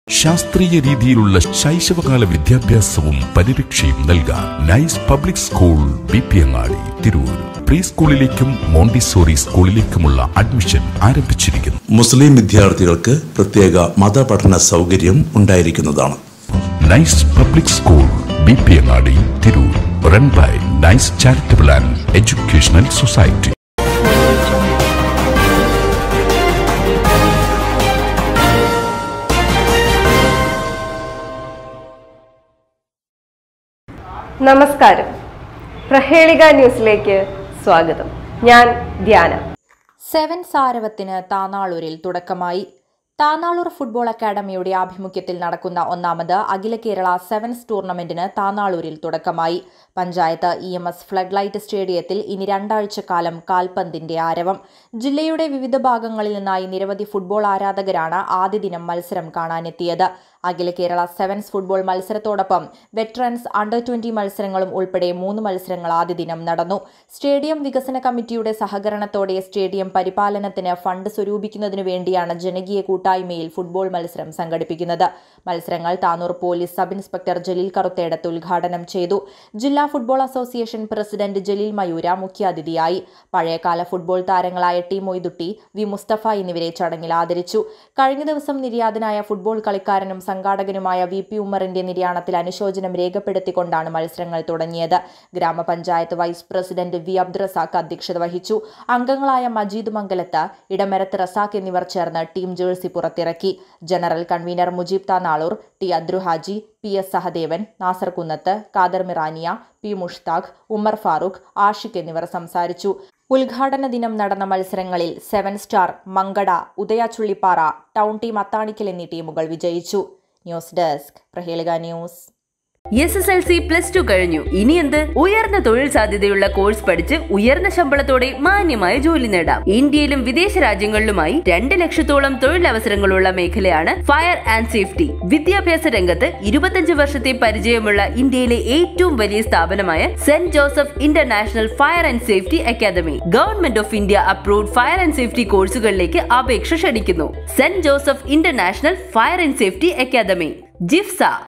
ശാസ്ത്രീയ രീതിയിലുള്ള ശൈശവകാല വിദ്യാഭ്യാസവും പരിരക്ഷയും നൽകാൻ nice public school B P Angadi Tirur pre സ്കൂളിലേക്കും മോണ്ടിസോറി സ്കൂളിലേക്കുമുള്ള അഡ്മിഷൻ ആരംഭിച്ചിരിക്കുന്നു മുസ്ലിം വിദ്യാർത്ഥികൾക്ക് പ്രത്യേക മതപഠന സൗകര്യം ഉണ്ടായിരിക്കുന്നതാണ് nice public school B P Angadi Tirur run by nice charitable and educational society നമസ്കാരം പ്രഹേളിക ന്യൂസിലേക്ക് സ്വാഗതം ഞാൻ ധ്യാന സെവൻ സാരവത്തിന് താനാളൂരിൽ തുടക്കമായി താനാളൂർ ഫുട്ബോൾ അക്കാദമിയുടെ ആഭിമുഖ്യത്തിൽ നടക്കുന്ന ഒന്നാമത് അഖില കേരള സെവൻസ് ടൂർണമെന്റിന് താനാളൂരിൽ തുടക്കമായി panchayat E M S flood light സ്റ്റേഡിയത്തിൽ ഇനി രണ്ടാഴ്ച കാലം കാൽപന്തിന്റെ ആരവം ജില്ലയുടെ വിവിധ ഭാഗങ്ങളിൽ നിന്നായി നിരവധി ഫുട്ബോൾ ആരാധകരാണ് ആദ്യ ദിനം മത്സരം കാണാനെത്തിയത് അഖില കേരള സെവൻസ് ഫുട്ബോൾ മത്സരത്തോടൊപ്പം വെറ്ററൻസ് അണ്ടർ ട്വന്റി മത്സരങ്ങളും ഉൾപ്പെടെ മൂന്ന് മത്സരങ്ങൾ ആദ്യ ദിനം നടന്നു സ്റ്റേഡിയം വികസന കമ്മിറ്റിയുടെ സഹകരണത്തോടെ സ്റ്റേഡിയം പരിപാലനത്തിന് ഫണ്ട് സ്വരൂപിക്കുന്നതിനു വേണ്ടിയാണ് ജനകീയ കൂട്ടായ്മയിൽ ഫുട്ബോൾ മത്സരം സംഘടിപ്പിക്കുന്നത് മത്സരങ്ങൾ Tanur police sub inspector Jaleel Karuthedath ഉദ്ഘാടനം ചെയ്തു ജില്ലാ football association president Jaleel Mayoora മുഖ്യാതിഥിയായി പഴയകാല ഫുട്ബോൾ താരങ്ങളായ ടി മൊയ്തുട്ടി വി മുസ്തഫ എന്നിവരെ ചടങ്ങിൽ ആദരിച്ചു കഴിഞ്ഞ ദിവസം നിര്യാതനായ ഫുട്ബോൾ കളിക്കാരനും സംഘാടകനുമായ വി പി ഉമ്മറിന്റെ നിര്യാണത്തിൽ അനുശോചനം രേഖപ്പെടുത്തിക്കൊണ്ടാണ് മത്സരങ്ങൾ തുടങ്ങിയത് ഗ്രാമപഞ്ചായത്ത് വൈസ് പ്രസിഡന്റ് വി അബ്ദുറസാഖ് അധ്യക്ഷത വഹിച്ചു അംഗങ്ങളായ മജീദ് മംഗലത്ത് ഇടമരത്ത് റസാഖ് എന്നിവർ ചേർന്ന് ടീം ജേഴ്സി പുറത്തിറക്കി general convener Mujeeb Tanalur T Adruhaji P S Sahadevan Nasar Kunnath Khader Mirania P Mushtaq Ummer Farooq Ashiq എന്നിവർ സംസാരിച്ചു ഉദ്ഘാടന ദിനം നടന്ന മത്സരങ്ങളിൽ seven star Mankada Udaya Chullippara town team Athanikkal എന്നീ ടീമുകൾ വിജയിച്ചു news desk Prahelika news S S L C plus two കഴിഞ്ഞു ഇനി എന്ത് ഉയർന്ന തൊഴിൽ സാധ്യതയുള്ള കോഴ്സ് പഠിച്ച് ഉയർന്ന ശമ്പളത്തോടെ മാന്യമായ ജോലി നേടാം ഇന്ത്യയിലും വിദേശ രാജ്യങ്ങളിലുമായി രണ്ട് ലക്ഷത്തോളം തൊഴിലവസരങ്ങളുള്ള മേഖലയാണ് ഫയർ ആൻഡ് സേഫ്റ്റി വിദ്യാഭ്യാസ രംഗത്ത് ഇരുപത്തഞ്ച് വർഷത്തെ പരിചയമുള്ള ഇന്ത്യയിലെ ഏറ്റവും വലിയ സ്ഥാപനമായ saint Joseph international fire and safety academy government of India approved fire and safety കോഴ്സുകളിലേക്ക് അപേക്ഷ ക്ഷണിക്കുന്നു saint Joseph international fire and safety academy ജിഫ്സ